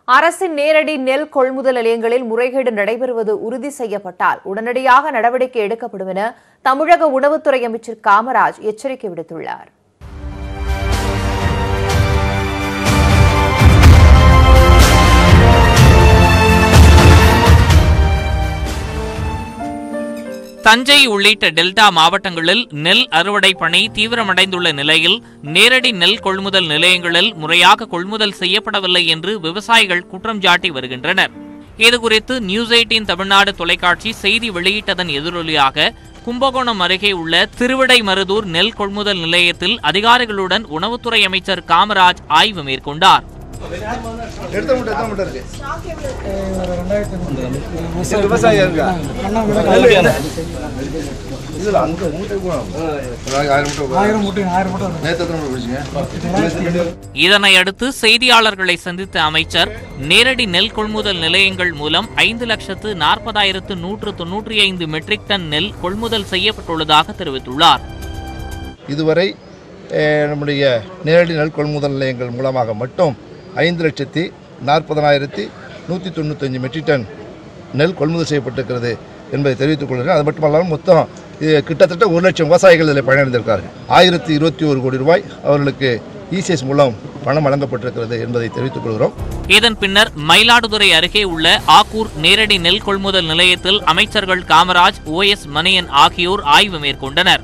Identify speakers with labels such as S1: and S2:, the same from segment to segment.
S1: அரசின் நேரடி நெல் கொள்முதல் நிலையங்களில் முறைகேடு நடைபெறுவது உறுதி செய்யப்பட்டால் உடனடியாக நடவடிக்கை எடுக்கப்படும் என தமிழக உணவுத்துறை அமைச்சர் காமராஜ் எச்சரிக்கை விடுத்துள்ளார்
S2: தஞ்சை உள்ளிட்ட டெல்டா மாவட்டங்களில் நெல் அறுவடை பணி தீவிரமடைந்துள்ள நிலையில் நேரடி நெல் கொள்முதல் நிலையங்களில் முறையாக கொள்முதல் செய்யப்படவில்லை என்று விவசாயிகள் குற்றம் சாட்டி வருகின்றனர் இதுகுறித்து நியூஸ் எயிட்டின் தமிழ்நாடு தொலைக்காட்சி செய்தி வெளியிட்டதன் எதிரொலியாக கும்பகோணம் அருகே உள்ள திருவிடைமருதூர் நெல் கொள்முதல் நிலையத்தில் அதிகாரிகளுடன் உணவுத்துறை அமைச்சர் காமராஜ் ஆய்வு மேற்கொண்டார்
S3: எடுத்த மூட்டை எத்தனை மூட்டை இருக்கு இது விவசாயம் இருக்கா இதுல அங்க மூட்டை கூட ஆயிரம் மூட்டை ஆயிரம் மூட்டை ஆயிரம் மூட்டை நேற்று எத்தனை மூட்டை பிடிச்சிங்க
S2: இதனை அடுத்து செய்தியாளர்களை சந்தித்த அமைச்சர் நேரடி நெல் கொள்முதல் நிலையங்கள் மூலம் ஐந்து லட்சத்து நாற்பதாயிரத்து நூற்று தொன்னூற்றி ஐந்து மெட்ரிக் டன் நெல் கொள்முதல் செய்யப்பட்டுள்ளதாக தெரிவித்துள்ளார்
S3: இதுவரை அஹ், நம்முடைய நேரடி நெல் கொள்முதல் நிலையங்கள் மூலமாக மட்டும் ஐந்து லட்சத்தி நாற்பதனாயிரத்தி நூற்றி தொண்ணூத்தஞ்சு மெட்ரிக் டன் நெல் கொள்முதல் செய்யப்பட்டிருக்கிறது என்பதை தெரிவித்துக் கொள்கிறேன் அது மட்டுமல்லாமல் மொத்தம் இது கிட்டத்தட்ட ஒரு லட்சம் விவசாயிகள் இதில் பயனடைந்திருக்கிறார்கள் ஆயிரத்தி இருபத்தி ஒரு கோடி ரூபாய் அவர்களுக்கு இசிஎஸ் மூலம் பணம் வழங்கப்பட்டிருக்கிறது என்பதை தெரிவித்துக் கொள்கிறோம்
S2: இதன் பின்னர் மயிலாடுதுறை அருகே உள்ள ஆக்கூர் நேரடி நெல் கொள்முதல் நிலையத்தில் அமைச்சர்கள் காமராஜ் ஓ எஸ் மணியன் ஆகியோர் ஆய்வு மேற்கொண்டனர்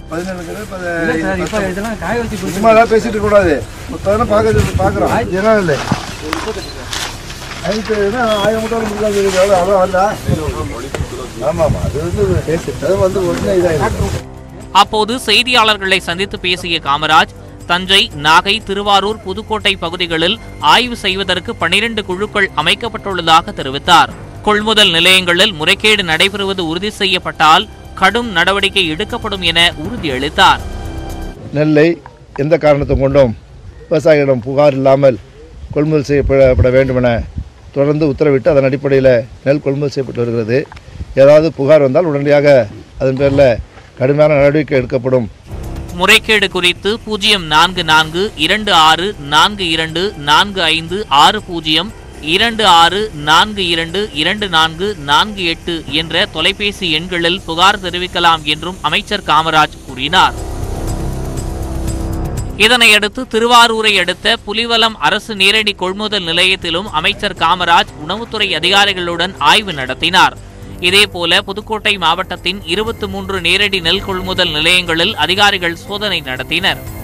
S3: சும்மா தான் பேசிட்டு இருக்க கூடாது இப்பதான் பார்க்க பார்க்குறோம் என்ன இல்லை ஐந்து ஆயிரம் மூட்டை முடியாது எவ்வளோ அவ்வளோ வரல ஆமாம் ஆமாம் அது வந்து அது வந்து உடனே இதாகிடும்
S2: அப்போது செய்தியாளர்களை சந்தித்து பேசிய காமராஜ் தஞ்சை நாகை திருவாரூர் புதுக்கோட்டை பகுதிகளில் ஆய்வு செய்வதற்கு பனிரெண்டு குழுக்கள் அமைக்கப்பட்டுள்ளதாக தெரிவித்தார் கொள்முதல் நிலையங்களில் முறைகேடு நடைபெறுவது உறுதி செய்யப்பட்டால் கடும் நடவடிக்கை எடுக்கப்படும் என உறுதியளித்தார்
S3: நெல்லை எந்த காரணத்தை கொண்டும் விவசாயிகளிடம் புகார் இல்லாமல் கொள்முதல் செய்யப்பட வேண்டும் என தொடர்ந்து உத்தரவிட்டு அதன் அடிப்படையில் நெல் கொள்முதல் செய்யப்பட்டு வருகிறது ஏதாவது புகார் வந்தால் உடனடியாக அதன் பேரில் கடுமையான நடவடிக்கை எடுக்கப்படும்
S2: முறைகேடு குறித்து பூஜ்ஜியம் நான்கு நான்கு இரண்டு ஆறு நான்கு இரண்டு நான்கு ஐந்து ஆறு பூஜ்ஜியம் இரண்டு ஆறு நான்கு இரண்டு இரண்டு நான்கு நான்கு எட்டு என்ற தொலைபேசி எண்களில் புகார் தெரிவிக்கலாம் என்றும் அமைச்சர் காமராஜ் கூறினார் இதனையடுத்து திருவாரூரை அடுத்த புலிவலம் அரசு நேரடி கொள்முதல் நிலையத்திலும் அமைச்சர் காமராஜ் உணவுத்துறை அதிகாரிகளுடன் ஆய்வு நடத்தினார் இதேபோல புதுக்கோட்டை மாவட்டத்தின் இருபத்தி மூன்று நேரடி நெல் கொள்முதல் நிலையங்களில் அதிகாரிகள் சோதனை நடத்தினர்